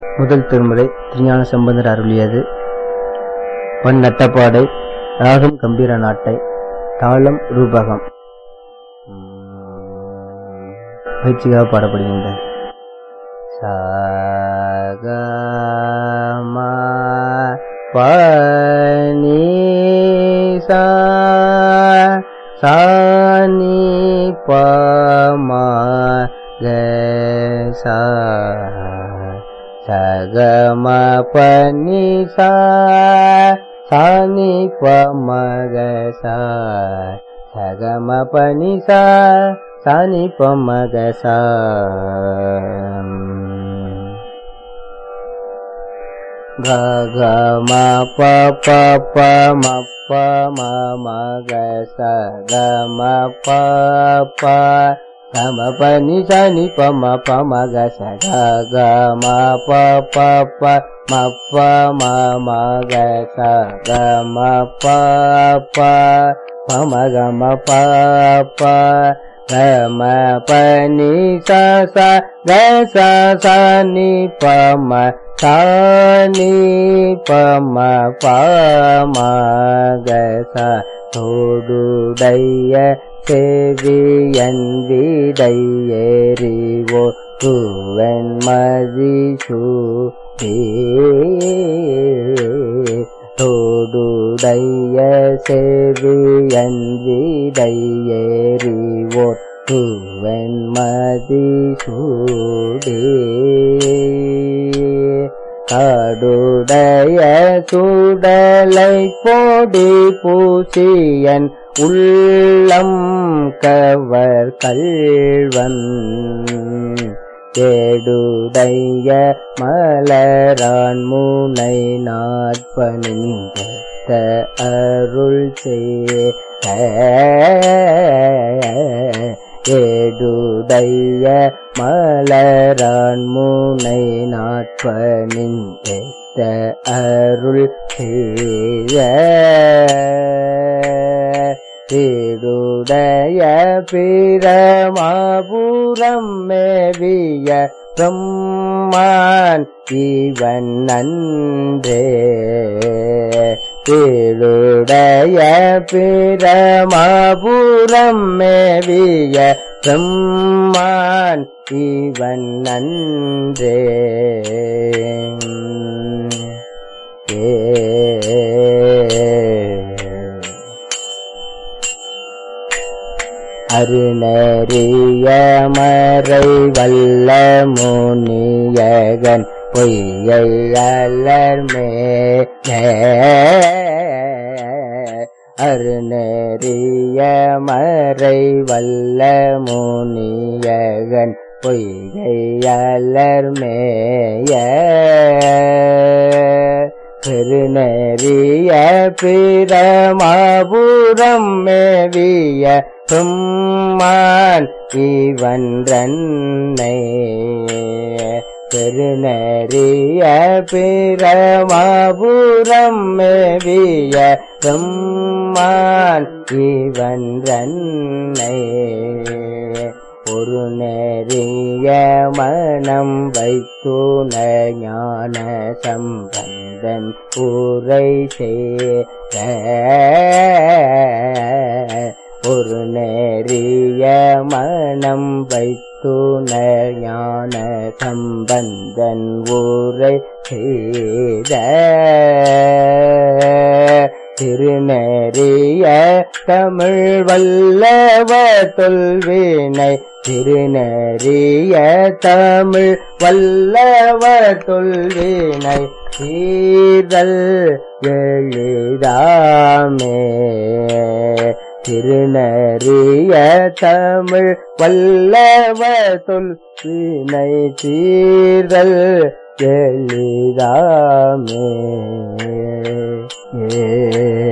முதல் திருமுறை திருஞான சம்பந்தர் அருளியது பண் நட்டப்பாடை ராகம் கம்பீர நாட்டை தாளம் ரூபகம் பயிற்சியாக பாடப்படுகின்றது சாகமா பனி சா சானி பமா க சா சகம பனி சா சானி பமக சா சகம பனி சா சானி பமக சா க க ம ப ப ப ம ப ம ம க ச க ம ப ப க ம ப நி ச நி ப ம ப ம க ச க க ம ப ப ப ம ப ம ம க ச க ம ப ப ப ம க ம ப ப க ம ப நி ச ச க ச ச நி ப ம சா நி ப ம ப ம க ச தோடுடைய செவியன் விடையேறிவோ துவன் மதிசூடே தோடுடைய செவியன் விடையேறிவோ துவன் மதிசூடே காடுடைய சுடலை போடி பூசியன் உள்ளம் கவர் கல்வன் கேடுடைய மலரான் முனை நாட்பணிந்த அருள் செய்ய ஏடுடைய மலரான் முனை நாட்பணிந்த அருள் செய்ய தீடுடைய பிரமாபுரம் மேவிய பிரம்மான் இவன் நன்றே தீடுடைய பிரமாபுரம் மேவிய பிரம்மான் இவன் நன்றே ஏ அருணறிய மறை வல்ல முனியகன் பொய்யை அலர்மே அருணறிய மறை வல்ல முனியகன் பொய்கை அலர்மேய பெருநெறிய பிரமாபுரம் மேவிய சும்மான் இவன்றன்னை பெருநெறிய பிரமாபுரம் மேவிய சும்மான் இவன்றன்னை ஒரு நெறிய மனம் வைத்துண ஞான சம்பந்தன் உரை சேர ஒரு நெறிய மனம் வைத்துண ஞான சம்பந்தன் உரை செய்த திருநெறிய தமிழ் வல்லவ தொல்வினை திருநெறிய தமிழ் வல்லவ தொல்வினை சீரல் எளிதாமே திருநறிய தமிழ் வல்லவ தொல்வினை சீரல் எளிதாமே ஏ